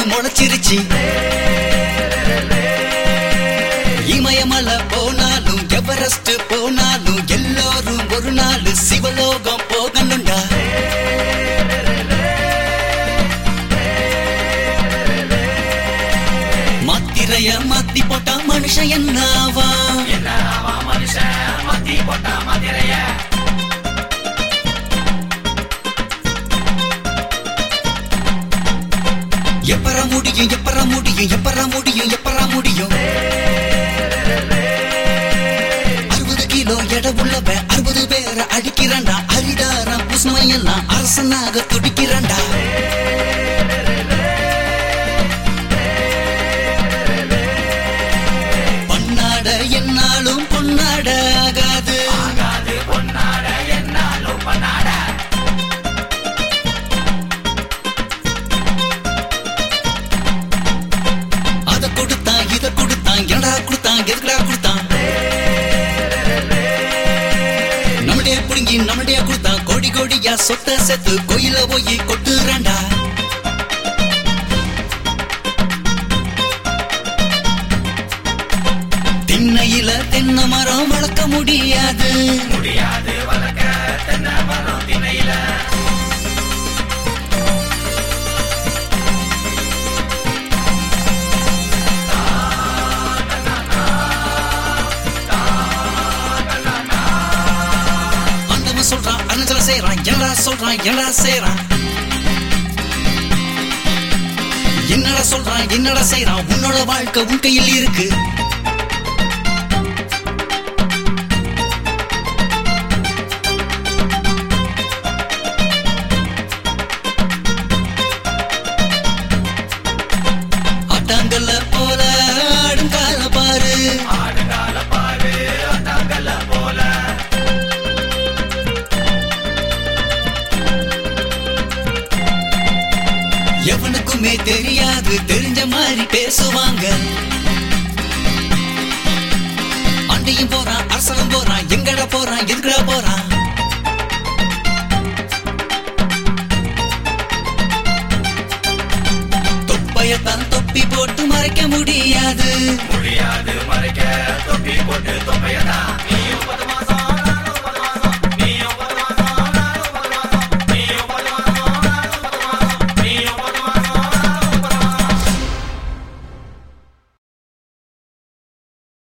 முளைச்சிருச்சு இமயமலை போனாலும் எவரெஸ்ட் போனாலும் எல்லோரும் ஒரு நாள் சிவலோகம் போகணும்டா மாத்திரைய மாத்தி போட்டா மனுஷன் என்ன ஆவா என்ன அவன் மனுஷன் மாத்தி போட்டா மாதிரைய எப்பற முடியும் எப்பற முடியும் எப்பற முடியும் எப்பற முடியும் அறுபது கிலோ எடை உள்ளவன் அறுபது பேரை அடிக்கிறான்டா அரிதாரம் புஷ்மையெல்லாம் அரசனாக துடிக்கிறான்டா பொன்னாட என்னாலும் பொன்னாட ஆகாது ஆகாது பொன்னாட என்னாலும் பண்ணாட அத கொடுத்தான் இத கொடுத்தான் என்னடா கொடுத்தான் எதுக்குடா கொடுத்தான் நம்மளே புடுங்கி நம்மளே கொடுத்தான் கோடி கோடியா சொத்த செத்து கோயில போய் கொட்டுறான்டா திண்ணையில தென்னை மரம் வளர்க்க முடியாது முடியாது வளர்க்க தென்னை மரம் திணையில ஆண்டவன் சொல்றான் அருணாச்சல செய்யறான் என்னடா சொல்றான் என்னடா செய்யறான் என்னடா சொல்றான் என்னடா செய்யறான் உன்னோட வாழ்க்கை உன் கையில் இருக்கு ஆட்டாங்கல்ல போல ஆடுங்கால பாரு ஆடுகால பாரு அத்தாங்கல்ல போல எவனுக்குமே தெரியாது தெரிஞ்ச மாதிரி பேசுவாங்க அண்டையும் போறான் அரசலும் போறான் எங்கடா போறான் எதுக்குடா போறான் தொப்பையத்தான் தொப்பி போட்டு மறைக்க முடியாது முடியாது மறைக்க